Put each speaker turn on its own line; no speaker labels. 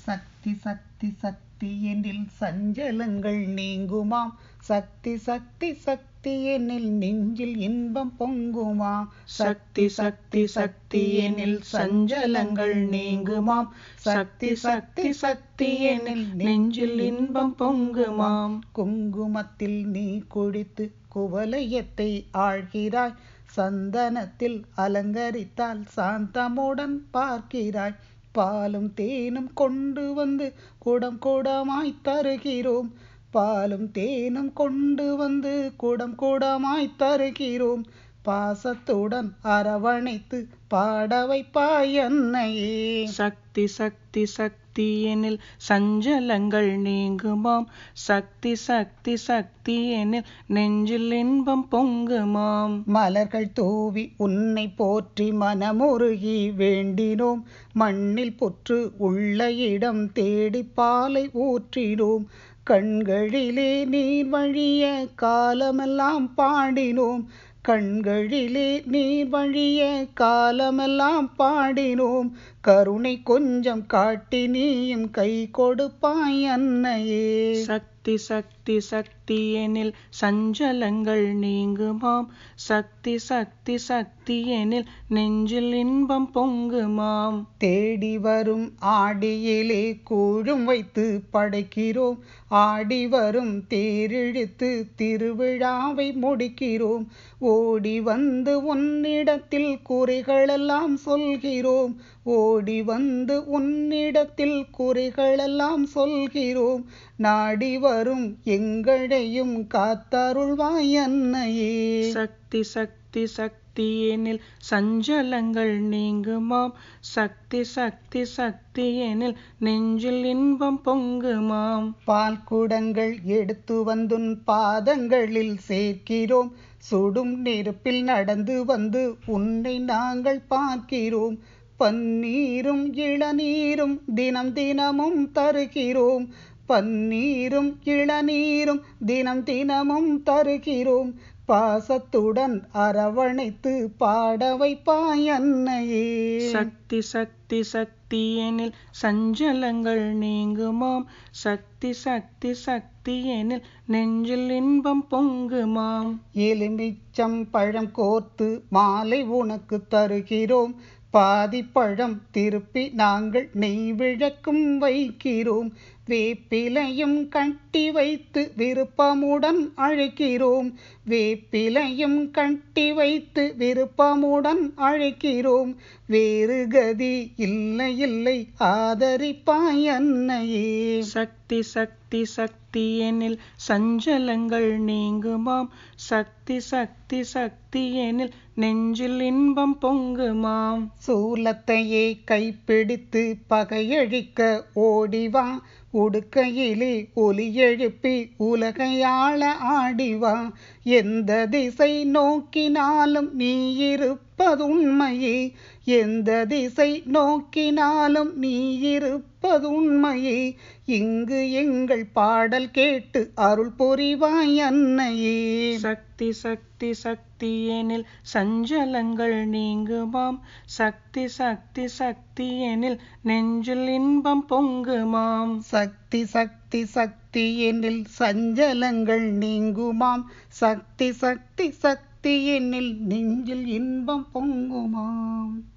சக்தி சக்தி சக்தி எனில் சஞ்சலங்கள் நீங்குமாம் சக்தி சக்தி சக்தி எனில் நெஞ்சில் இன்பம் பொங்குமா
சக்தி சக்தி சக்தி எனில் சஞ்சலங்கள் நீங்குமாம் சக்தி சக்தி சக்தி எனில் நெஞ்சில் இன்பம் பொங்குமாம்
குங்குமத்தில் நீ குடித்து குவலயத்தை ஆழ்கிறாய் சந்தனத்தில் அலங்கரித்தால் சாந்தமுடன் பார்க்கிறாய் பாலும் தேனும் கொண்டு வந்து குடம் குடமாய் தருகிறோம் பாலும் தேனும் கொண்டு வந்து குடம் குடமாய் தருகிறோம் பாசத்துடன் அரவணைத்து பாட வைப்பாய் என்னையே
சக்தி சக்தி சக்தி எனில் சஞ்சலங்கள் நீங்குமாம் சக்தி சக்தி சக்தி எனில் நெஞ்சில் இன்பம் பொங்குமாம்
மலர்கள் தூவி உன்னை போற்றி மனமுருகி வேண்டினோம் மண்ணில் புற்று உள்ள இடம் தேடி பாலை ஊற்றினோம் கண்களிலே நீர் வழிய காலமெல்லாம் பாடினோம் கண்களிலே நீர் வழிய காலமெல்லாம் பாடினோம் கருணை கொஞ்சம் காட்டி நீயும் கை கொடுப்பாய் அன்னையே
சக்தி சக்தி சக்தி எனில் சஞ்சலங்கள் நீங்குமாம் சக்தி சக்தி சக்தி எனில் நெஞ்சில் இன்பம் பொங்குமாம்
தேடி வரும் ஆடியிலே கூழும் வைத்து படைக்கிறோம் ஆடி வரும் தேரிழுத்து திருவிழாவை முடிக்கிறோம் ஓடி வந்து உன்னிடத்தில் குறைகளெல்லாம் சொல்கிறோம் ஓடி வந்து உன்னிடத்தில் குறைகளெல்லாம் சொல்கிறோம் நாடி வரும் எங்களையும் காத்தருள்வாய் அன்னையே
சக்தி சக்தி சக்தி எனில் சஞ்சலங்கள் நீங்குமாம் சக்தி சக்தி சக்தி எனில் நெஞ்சில் இன்பம் பொங்குமாம்
பால் குடங்கள் எடுத்து வந்துன் பாதங்களில் சேர்க்கிறோம் சுடும் நெருப்பில் நடந்து வந்து உன்னை நாங்கள் பார்க்கிறோம் பன்னீரும் இளநீரும் தினம் தினமும் தருகிறோம் பன்னீரும் இளநீரும் தினம் தினமும் தருகிறோம் பாசத்துடன் அரவணைத்து பாட வைப்பாய் அன்னையே
சக்தி சக்தி சக்தி எனில் சஞ்சலங்கள் நீங்குமாம் சக்தி சக்தி சக்தி எனில் நெஞ்சில் இன்பம் பொங்குமாம்
எலுமிச்சம் பழம் கோர்த்து மாலை உனக்கு தருகிறோம் பாதி பழம் திருப்பி நாங்கள் நெய் விளக்கும் வைக்கிறோம் வேப்பிலையும் கட்டி வைத்து விருப்பமுடன் அழைக்கிறோம் வேப்பிலையும் கட்டி வைத்து விருப்பமுடன் அழைக்கிறோம் வேறு கதி இல்லை இல்லை ஆதரிப்பாய் அன்னையே
சக்தி சக்தி சக்தி எனில் சஞ்சலங்கள் நீங்குமாம் சக்தி சக்தி சக்தி எனில் நெஞ்சில் இன்பம் பொங்குமாம்
சூலத்தையே கைப்பிடித்து பகையழிக்க ஓடிவா உடுக்கையிலே ஒலி எழுப்பி உலகையாள ஆடிவா எந்த திசை நோக்கினாலும் நீ இருப்பதுண்மையே எந்த திசை நோக்கினாலும் நீ இருப்பதுண்மையே இங்கு எங்கள் பாடல் கேட்டு அருள் புரிவாய் அன்னையே
சக்தி சக்தி சக்தி எனில் சஞ்சலங்கள் நீங்குமாம் சக்தி சக்தி சக்தி எனில் நெஞ்சில் இன்பம் பொங்குமாம்
சக்தி சக்தி சக்தி எனில் சஞ்சலங்கள் நீங்குமாம் சக்தி சக்தி சக்தி எனில் நெஞ்சில் இன்பம் பொங்குமாம்